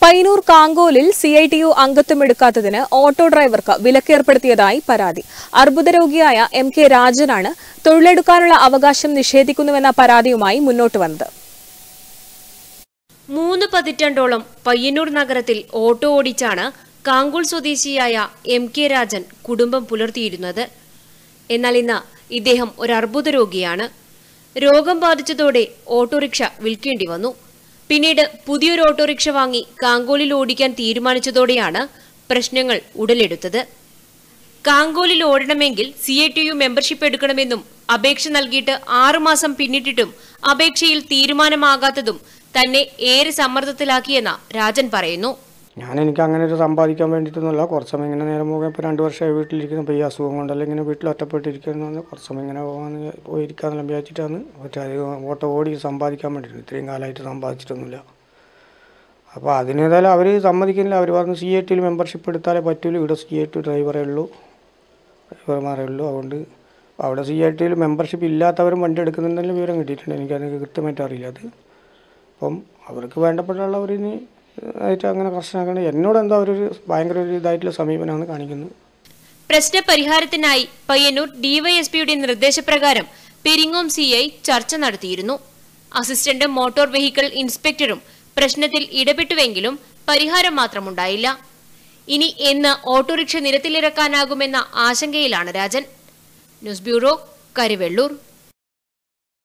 പയ്യന്നൂർ കാങ്കോലിൽ C I T U അംഗത്വം എടുക്കാത്തതിന് ഓട്ടോ ഡ്രൈവർക്ക് വിലക്കേർപ്പെടുത്തിയതായി പരാതി അർബുദ രോഗിയായ എം കെ രാജനാണ് തൊഴിലെടുക്കാനുള്ള അവകാശം നിഷേധിക്കുന്നുവെന്ന പരാതിയുമായി മുന്നോട്ട് വന്നത് മൂന്ന് പതിറ്റാണ്ടോളം പയ്യന്നൂർ നഗരത്തിൽ ഓട്ടോ ഓടിച്ചാണ് കാങ്കൂൾ സ്വദേശിയായ എം കെ രാജൻ കുടുംബം പുലർത്തിയിരുന്നത് എന്നാൽ ഇന്ന് ഇദ്ദേഹം ഒരു അർബുദ രോഗിയാണ് രോഗം ബാധിച്ചതോടെ ഓട്ടോറിക്ഷ വിൽക്കേണ്ടി വന്നു പിന്നീട് പുതിയൊരു ഓട്ടോറിക്ഷ വാങ്ങി കാങ്കോലിൽ ഓടിക്കാൻ തീരുമാനിച്ചതോടെയാണ് പ്രശ്നങ്ങൾ ഉടലെടുത്തത് കാങ്കോലിൽ ഓടണമെങ്കിൽ C I T U membership എടുക്കണമെന്നും അപേക്ഷ നൽകിയിട്ട് ആറുമാസം പിന്നിട്ടിട്ടും അപേക്ഷയിൽ തീരുമാനമാകാത്തതും തന്നെ ഏറെ സമ്മർദ്ദത്തിലാക്കിയെന്ന രാജൻ പറയുന്നു ഞാൻ എനിക്ക് അങ്ങനെ ഒരു സമ്പാദിക്കാൻ വേണ്ടിയിട്ടൊന്നുമല്ല കുറച്ച് സമയം ഇങ്ങനെ നേരം പോകാൻ ഇപ്പോൾ രണ്ട് വർഷമായി വീട്ടിലിരിക്കുന്നു ഇപ്പോൾ ഈ അസുഖം കൊണ്ടല്ല ഇങ്ങനെ വീട്ടിൽ ഒറ്റപ്പെട്ടിരിക്കുന്നു കുറച്ച് സമയം ഇങ്ങനെ പോകാൻ പോയിരിക്കാന്നെല്ലാം വിചാരിച്ചിട്ടാണ് മറ്റേ അധികം ഓട്ടോ ഓടി സമ്പാദിക്കാൻ വേണ്ടിയിട്ട് ഇത്രയും കാലമായിട്ട് സമ്പാദിച്ചിട്ടൊന്നുമില്ല അപ്പോൾ അതിനേതായാലും അവർ സമ്മതിക്കുന്നില്ല അവർ പറഞ്ഞു സി എ ടിയിൽ മെമ്പർഷിപ്പ് എടുത്താലേ പറ്റൂല ഇവിടെ സി എ ടി ഡ്രൈവറേ ഉള്ളൂ ഡ്രൈവർമാരേ ഉള്ളൂ അതുകൊണ്ട് അവിടെ സി ഐ ടിയിൽ മെമ്പർഷിപ്പ് ഇല്ലാത്തവരും വണ്ടി എടുക്കുന്നുണ്ടെങ്കിലും വിവരം കിട്ടിയിട്ടുണ്ട് എനിക്കത് കൃത്യമായിട്ട് അറിയില്ല അത് അപ്പം അവർക്ക് വേണ്ടപ്പെട്ടുള്ളവരിനി ആയിട്ട് അങ്ങനെ കർശനമാക്കണം എന്നോട് എന്താ ഒരു ഭയങ്കര ഒരു ഇതായിട്ടുള്ള സമീപനമാണ് കാണിക്കുന്നത് പ്രശ്ന പരിഹാരത്തിനായി പയ്യന്നൂർ ഡിവൈഎസ്പിയുടെ നിർദ്ദേശപ്രകാരം പെരിങ്ങോം സി ഐ ചർച്ച നടത്തിയിരുന്നു അസിസ്റ്റന്റ് മോട്ടോർ വെഹിക്കിൾ ഇൻസ്പെക്ടറും പ്രശ്നത്തിൽ ഇടപെട്ടുവെങ്കിലും പരിഹാരം മാത്രമുണ്ടായില്ല ഇനി എന്ന് ഓട്ടോറിക്ഷ നിരത്തിലിറക്കാനാകുമെന്ന ആശങ്കയിലാണ് രാജൻ ന്യൂസ് ബ്യൂറോ കരിവെള്ളൂർ